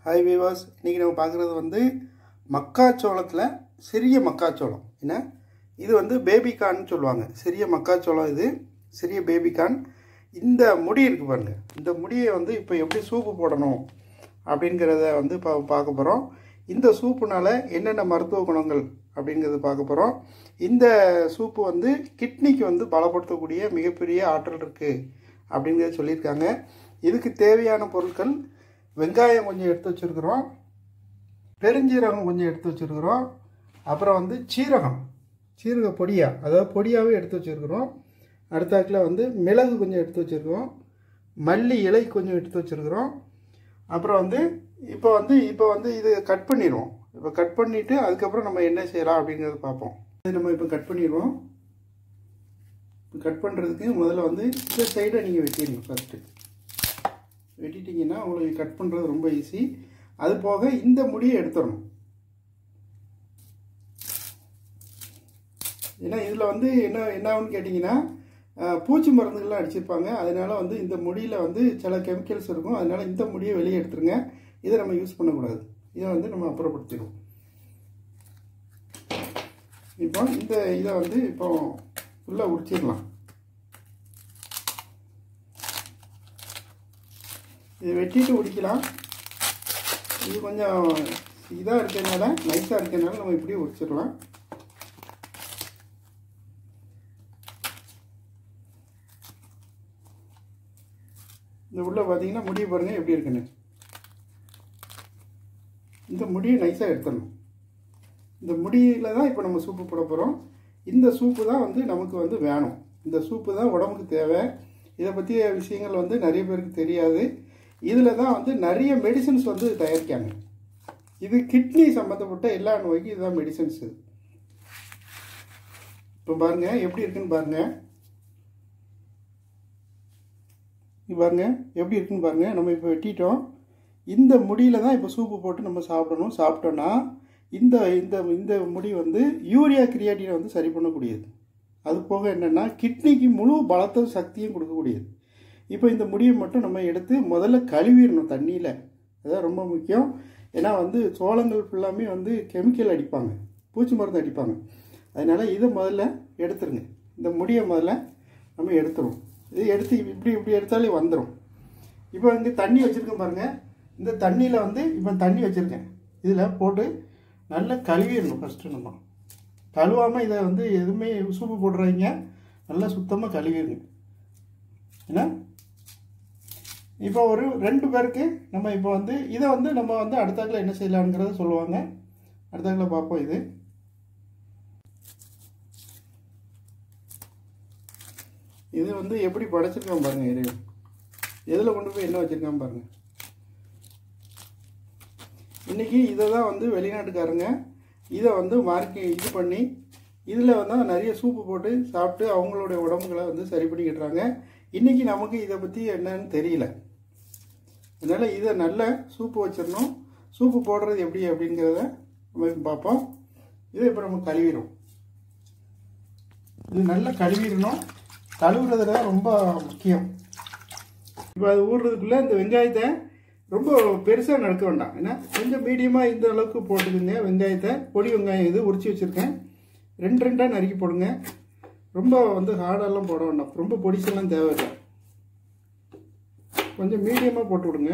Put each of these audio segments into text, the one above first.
hi viewers இன்றைக்கி நம்ம பார்க்குறது வந்து மக்காச்சோளத்தில் சிறிய மக்காச்சோளம் என்ன இது வந்து பேபிகான்னு சொல்லுவாங்க சிறிய மக்காச்சோளம் இது சிறிய பேபிகான் இந்த முடி இருக்குது பாருங்க இந்த முடியை வந்து இப்போ எப்படி சூப்பு போடணும் அப்படிங்கிறத வந்து பா பார்க்க போகிறோம் இந்த சூப்புனால என்னென்ன மருத்துவ குணங்கள் அப்படிங்கிறத பார்க்க போகிறோம் இந்த சூப்பு வந்து கிட்னிக்கு வந்து பலப்படுத்தக்கூடிய மிகப்பெரிய ஆற்றல் இருக்குது அப்படிங்கிறத சொல்லியிருக்காங்க இதுக்கு தேவையான பொருட்கள் வெங்காயம் கொஞ்சம் எடுத்து வச்சுருக்குறோம் பெருஞ்சீரகம் கொஞ்சம் எடுத்து வச்சுருக்குறோம் அப்புறம் வந்து சீரகம் சீரக பொடியா அதாவது பொடியாகவே எடுத்து வச்சுருக்குறோம் அடுத்தாக்கில் வந்து மிளகு கொஞ்சம் எடுத்து வச்சுருக்கோம் மல்லி இலை கொஞ்சம் எடுத்து வச்சுருக்குறோம் அப்புறம் வந்து இப்போ வந்து இப்போ வந்து இது கட் பண்ணிடுவோம் இப்போ கட் பண்ணிவிட்டு அதுக்கப்புறம் நம்ம என்ன செய்யலாம் அப்படிங்கிறத பார்ப்போம் இது நம்ம இப்போ கட் பண்ணிடுவோம் இப்போ கட் பண்ணுறதுக்கு முதல்ல வந்து இந்த சைடை நீங்கள் வெட்டிடுங்க ஃபஸ்ட்டு வெட்டிட்டிங்கன்னா உங்களுக்கு கட் பண்ணுறது ரொம்ப ஈஸி அது போக இந்த முடியை எடுத்துடணும் ஏன்னா இதில் வந்து என்ன என்ன ஆகுன்னு கேட்டிங்கன்னா பூச்சி மருந்துகள்லாம் அடிச்சிருப்பாங்க அதனால் வந்து இந்த முடியில் வந்து சில கெமிக்கல்ஸ் இருக்கும் அதனால் இந்த முடியை வெளியே எடுத்துருங்க இதை நம்ம யூஸ் பண்ணக்கூடாது இதை வந்து நம்ம அப்புறப்படுத்திடுவோம் இப்போ இந்த இதை வந்து இப்போ ஃபுல்லாக உரிச்சிடலாம் இது வெட்டிட்டு உரிக்கலாம் இது கொஞ்சம் இதாக இருக்கிறதுனால நைஸாக இருக்கிறதுனால நம்ம இப்படியே உரிச்சிடலாம் இந்த உள்ள பார்த்தீங்கன்னா முடியை பாருங்கள் எப்படி இருக்குன்னு இந்த முடியை நைஸாக எடுத்துடணும் இந்த முடியில் தான் இப்போ நம்ம சூப்பு போட போகிறோம் இந்த சூப்பு தான் வந்து நமக்கு வந்து வேணும் இந்த சூப்பு தான் உடம்புக்கு தேவை இதை பற்றிய விஷயங்கள் வந்து நிறைய பேருக்கு தெரியாது இதில் தான் வந்து நிறைய மெடிசன்ஸ் வந்து தயாரிக்காங்க இது கிட்னி சம்மந்தப்பட்ட எல்லா நோய்க்கும் இதுதான் மெடிசன்ஸ் இப்போ பாருங்க எப்படி இருக்குன்னு பாருங்க பாருங்க எப்படி இருக்குன்னு பாருங்க நம்ம இப்போ வெட்டிட்டோம் இந்த முடியில் தான் இப்போ சூப்பு போட்டு நம்ம சாப்பிடணும் சாப்பிட்டோன்னா இந்த இந்த இந்த முடி வந்து யூரியா கிரியாட்டினை வந்து சரி பண்ணக்கூடியது அது போக என்னென்னா கிட்னிக்கு முழு பலத்த சக்தியும் கொடுக்கக்கூடியது இப்போ இந்த முடியை மட்டும் நம்ம எடுத்து முதல்ல கழுவிடணும் தண்ணியில் அதான் ரொம்ப முக்கியம் ஏன்னா வந்து சோளங்கள் ஃபுல்லாமே வந்து கெமிக்கல் அடிப்பாங்க பூச்சி மருந்து அடிப்பாங்க அதனால் இதை முதல்ல எடுத்துருங்க இந்த முடியை முதல்ல நம்ம எடுத்துருவோம் இது எடுத்து இப்படி இப்படி எடுத்தாலே வந்துடும் இப்போ வந்து தண்ணி வச்சுருக்கேன் பாருங்கள் இந்த தண்ணியில் வந்து இப்போ தண்ணி வச்சுருக்கேன் இதில் போட்டு நல்லா கழுவிடணும் ஃபஸ்ட்டு நம்ம கழுவாமல் இதை வந்து எதுவுமே சூப்பு போடுறீங்க நல்லா சுத்தமாக கழுவிடுங்க ஏன்னா இப்போ ஒரு ரெண்டு பேருக்கு நம்ம இப்போ வந்து இதை வந்து நம்ம வந்து அடுத்தாக்கில் என்ன செய்யலாங்கிறத சொல்லுவாங்க அடுத்தாக்கில் பார்ப்போம் இது இது வந்து எப்படி படைச்சிருக்கான் பாருங்க இறைவன் எதில் கொண்டு போய் என்ன வச்சுருக்கான் பாருங்க இன்றைக்கி இதை தான் வந்து வெளிநாட்டுக்காரங்க இதை வந்து மார்க்கி இது பண்ணி இதில் வந்து நிறைய சூப்பு போட்டு சாப்பிட்டு அவங்களுடைய உடம்புகளை வந்து சரி பண்ணிக்கிட்டுறாங்க இன்றைக்கி நமக்கு இதை பற்றி என்னன்னு தெரியல அதனால் இதை நல்ல சூப்பு வச்சிடணும் சூப்பு போடுறது எப்படி அப்படிங்கிறத நம்ம பார்ப்போம் இதை இப்போ நம்ம கழுவிடும் இது நல்லா கழுவிடணும் கழுவுறதுல தான் ரொம்ப முக்கியம் இப்போ அது ஊடுறதுக்குள்ளே இந்த வெங்காயத்தை ரொம்ப பெருசாக நடக்க வேண்டாம் ஏன்னா கொஞ்சம் மீடியமாக இந்த அளவுக்கு போட்டுக்கோங்க வெங்காயத்தை பொடி வெங்காயம் இது உரிச்சு வச்சுருக்கேன் ரெண்டு ரெண்டாக நறுக்கி போடுங்க ரொம்ப வந்து ஹார்டெல்லாம் போட வேண்டாம் ரொம்ப பொடிசெல்லாம் தேவையில்லை கொஞ்சம் மீடியமாக போட்டு விடுங்க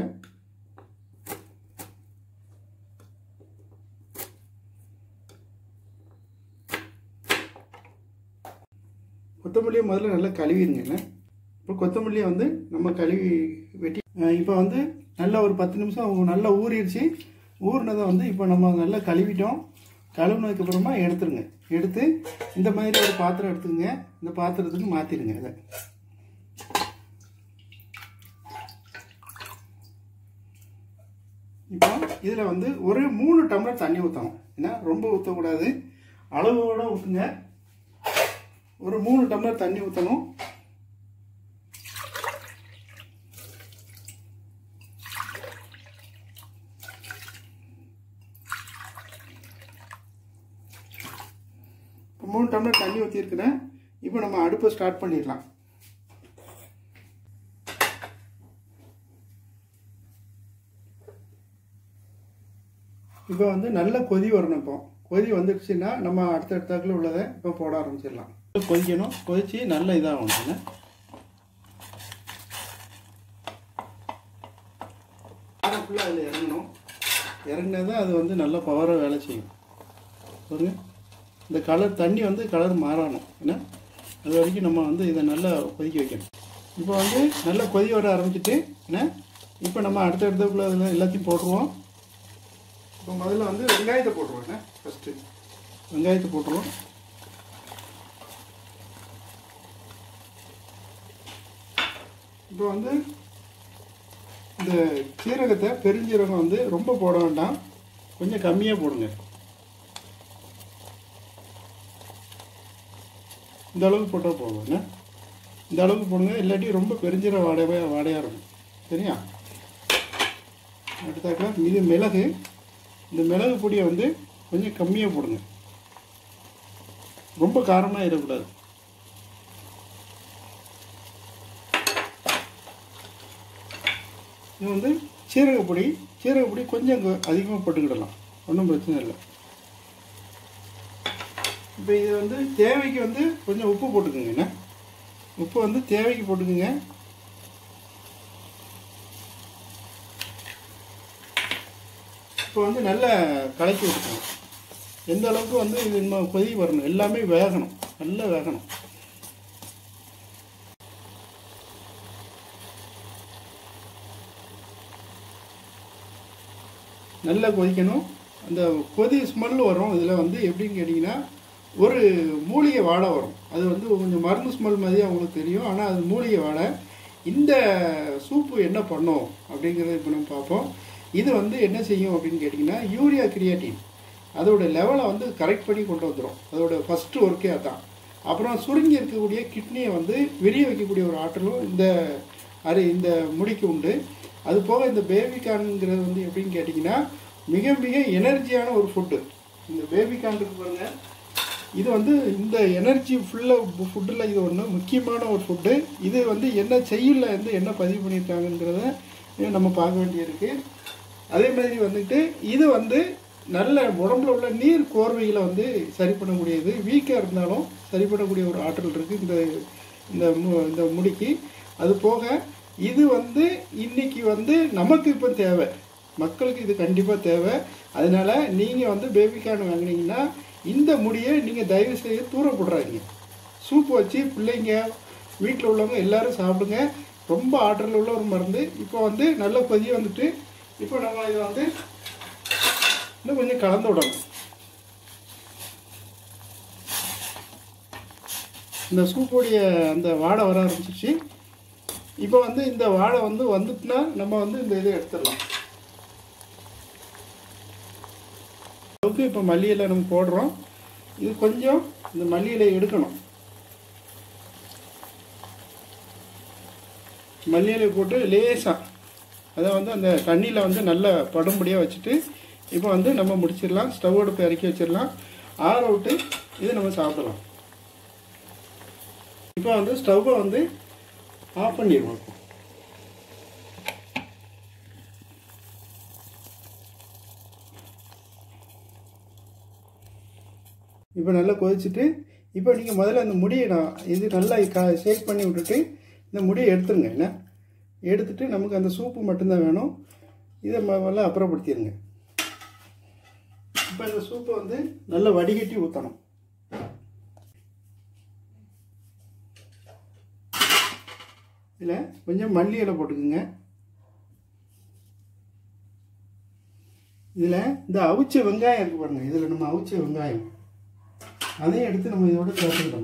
கொத்தமல்லியை முதல்ல நல்லா கழுவிடுங்க என்ன இப்போ கொத்தமல்லியை வந்து நம்ம கழுவி வெட்டி இப்போ வந்து நல்லா ஒரு பத்து நிமிஷம் நல்லா ஊறிடுச்சு ஊறினதை வந்து இப்போ நம்ம நல்லா கழுவிட்டோம் கழுவுனதுக்கப்புறமா எடுத்துருங்க எடுத்து இந்த மாதிரி ஒரு பாத்திரம் எடுத்துக்கங்க இந்த பாத்திரத்துக்கு மாற்றிடுங்க இதை இப்போ இதில் வந்து ஒரு மூணு டம்ளர் தண்ணி ஊற்றணும் ஏன்னா ரொம்ப ஊற்றக்கூடாது அளவோடு ஊற்றுங்க ஒரு மூணு டம்ளர் தண்ணி ஊற்றணும் இப்போ மூணு டம்ளர் தண்ணி ஊற்றிருக்கிறேன் இப்போ நம்ம அடுப்பை ஸ்டார்ட் பண்ணிடலாம் இப்போ வந்து நல்ல கொதி வரணும் இப்போ கொதி வந்துடுச்சுன்னா நம்ம அடுத்தடுத்தாக்கில் உள்ளதை இப்போ போட ஆரம்பிச்சிடலாம் கொதிக்கணும் கொதிச்சு நல்ல இதாகும் என்ன ஃபுல்லாக அதில் இறங்கணும் இறங்கினா தான் அது வந்து நல்ல பவராக வேலை செய்யும் பாருங்க இந்த கலர் தண்ணி வந்து கலர் மாறணும் என்ன அது வரைக்கும் நம்ம வந்து இதை நல்லா கொதிக்க வைக்கணும் இப்போ வந்து நல்லா கொதி வர ஆரம்பிச்சிட்டு என்ன இப்போ நம்ம அடுத்தடுத்துக்குள்ள அதில் எல்லாத்தையும் போட்டுருவோம் இப்போ முதல்ல வந்து வெங்காயத்தை போட்டுருவோம் என்ன ஃபஸ்ட்டு வெங்காயத்தை போட்டுருவோம் இப்போ வந்து இந்த சீரகத்தை பெருஞ்சீரகம் வந்து ரொம்ப போட வேண்டாம் கொஞ்சம் கம்மியாக போடுங்க இந்த அளவுக்கு போட்டால் போதும் என்ன இந்த அளவுக்கு போடுங்க இல்லாட்டி ரொம்ப பெருஞ்சீரகம் வாடையாக வாடையாக இருக்கும் சரியா அடுத்தாக்கா இது மிளகு இந்த மிளகு பொடியை வந்து கொஞ்சம் கம்மியாக போடுங்க ரொம்ப காரமாக இருக்கக்கூடாது இது வந்து சீரகப்பொடி சீரகப்பொடி கொஞ்சம் அதிகமாக போட்டுக்கிடலாம் ஒன்றும் பிரச்சனை இல்லை இப்போ இது வந்து தேவைக்கு வந்து கொஞ்சம் உப்பு போட்டுக்கோங்க என்ன உப்பு வந்து தேவைக்கு போட்டுக்கோங்க இப்போ வந்து நல்லா கலக்கி விட்டுக்கணும் எந்த அளவுக்கு வந்து இது இன்னும் கொதி வரணும் எல்லாமே வேகணும் நல்லா வேகணும் நல்லா கொதிக்கணும் அந்த கொதி ஸ்மெல் வரும் இதில் வந்து எப்படின்னு கேட்டிங்கன்னா ஒரு மூலிகை வாடை வரும் அது வந்து கொஞ்சம் மருந்து ஸ்மெல் மாதிரி அவங்களுக்கு தெரியும் ஆனால் அது மூலிகை வாடை இந்த சூப்பு என்ன பண்ணும் அப்படிங்கிறத இப்போ நம்ம பார்ப்போம் இது வந்து என்ன செய்யும் அப்படின்னு கேட்டிங்கன்னா யூரியா கிரியாட்டின் அதோட லெவலை வந்து கரெக்ட் பண்ணி கொண்டு வந்துடும் அதோட ஃபஸ்ட்டு ஒர்க்கே அதான் அப்புறம் சுருங்கி இருக்கக்கூடிய கிட்னியை வந்து விரிய வைக்கக்கூடிய ஒரு ஆற்றலும் இந்த அரி இந்த முடிக்கு உண்டு அது போக இந்த பேபிகார்னுங்கிறது வந்து எப்படின்னு கேட்டிங்கன்னா மிக மிக எனர்ஜியான ஒரு ஃபுட்டு இந்த பேபிகார்ன் இருக்கு பாருங்க இது வந்து இந்த எனர்ஜி ஃபுல்லாக ஃபுட்டில் இது ஒன்று முக்கியமான ஒரு ஃபுட்டு இது வந்து என்ன செய்யல வந்து என்ன பதிவு பண்ணியிருக்காங்கங்கிறத நம்ம பார்க்க வேண்டியிருக்கு அதே மாதிரி வந்துட்டு இது வந்து நல்ல உடம்புல உள்ள நீர் கோர்வைகளை வந்து சரி பண்ணக்கூடியது வீக்காக இருந்தாலும் சரி பண்ணக்கூடிய ஒரு ஆற்றல் இருக்குது இந்த இந்த மு இந்த முடிக்கு அது போக இது வந்து இன்னைக்கு வந்து நமக்கு இப்போ தேவை மக்களுக்கு இது கண்டிப்பாக தேவை அதனால நீங்கள் வந்து பேபிகார்ன் வாங்கினீங்கன்னா இந்த முடியை நீங்கள் தயவு செய்து தூர போடுறாதீங்க சூப் வச்சு பிள்ளைங்க வீட்டில் உள்ளவங்க எல்லாரும் சாப்பிடுங்க ரொம்ப ஆற்றல் உள்ள ஒரு மருந்து இப்போ வந்து நல்ல கொதி வந்துட்டு இப்போ நம்ம இதை வந்து இன்னும் கொஞ்சம் கலந்து விடணும் இந்த சூப்போடைய அந்த வாடை வர ஆரம்பிச்சிச்சு இப்போ வந்து இந்த வாடை வந்து வந்துட்டுனா நம்ம வந்து இந்த இதை எடுத்துடலாம் அளவுக்கு இப்போ மல்லி இலை நம்ம போடுறோம் இது கொஞ்சம் இந்த மல்லி இலை எடுக்கணும் மல்லி இலை போட்டு லேசாக அதை வந்து அந்த தண்ணியில் வந்து நல்லா படும்படியாக வச்சுட்டு இப்போ வந்து நம்ம முடிச்சிடலாம் ஸ்டவ் அடுப்பு இறக்கி வச்சிடலாம் ஆற விட்டு இது நம்ம சாப்பிடலாம் இப்போ வந்து ஸ்டவ்வை வந்து ஆஃப் பண்ணிடுவோம் இப்போ நல்லா கொதிச்சுட்டு இப்போ நீங்கள் முதல்ல அந்த முடியை நான் இது நல்லா கா ஷேக் பண்ணி விட்டுட்டு இந்த முடியை எடுத்துருங்க என்ன எடுத்துட்டு நமக்கு அந்த சூப்பு மட்டும்தான் வேணும் இதை முதல்ல அப்புறப்படுத்திடுங்க இப்போ இந்த சூப்பை வந்து நல்லா வடிகட்டி ஊற்றணும் இதில் கொஞ்சம் மல்லி இலை போட்டுக்குங்க இதில் இந்த அவிச்ச வெங்காயம் இருக்கு பாருங்க இதில் நம்ம அவிச்ச வெங்காயம் அதையும் எடுத்து நம்ம இதோட சேர்த்துக்கிடணும்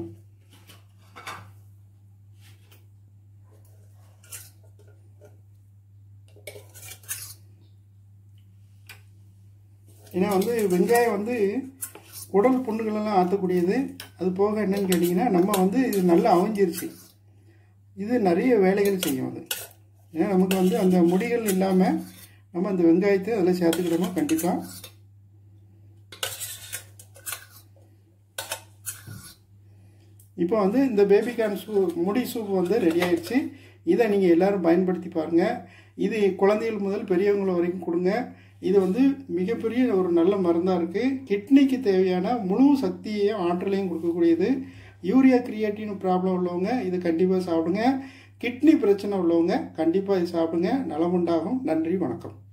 ஏன்னா வந்து வெங்காயம் வந்து உடல் புண்ணுகளெல்லாம் ஆற்றக்கூடியது அது போக என்னன்னு கேட்டிங்கன்னா நம்ம வந்து இது நல்லா அவிஞ்சிருச்சு இது நிறைய வேலைகள் செய்யும் அது ஏன்னா நமக்கு வந்து அந்த முடிகள் இல்லாமல் நம்ம அந்த வெங்காயத்தை அதில் சேர்த்துக்கிடணும் கண்டிப்பாக இப்போ வந்து இந்த பேபிகார்ன் சூ முடி சூப் வந்து ரெடி ஆயிடுச்சு இதை நீங்கள் எல்லாரும் பயன்படுத்தி பாருங்கள் இது குழந்தைகள் முதல் பெரியவங்க வரைக்கும் கொடுங்க இது வந்து மிகப்பெரிய ஒரு நல்ல மருந்தாக இருக்குது கிட்னிக்கு தேவையான முழு சக்தியையும் ஆற்றலையும் கொடுக்கக்கூடியது யூரியா கிரியேட்டின் ப்ராப்ளம் உள்ளவங்க இது கண்டிப்பாக சாப்பிடுங்க கிட்னி பிரச்சனை உள்ளவங்க கண்டிப்பாக இது சாப்பிடுங்க நலமுண்டாகும் நன்றி வணக்கம்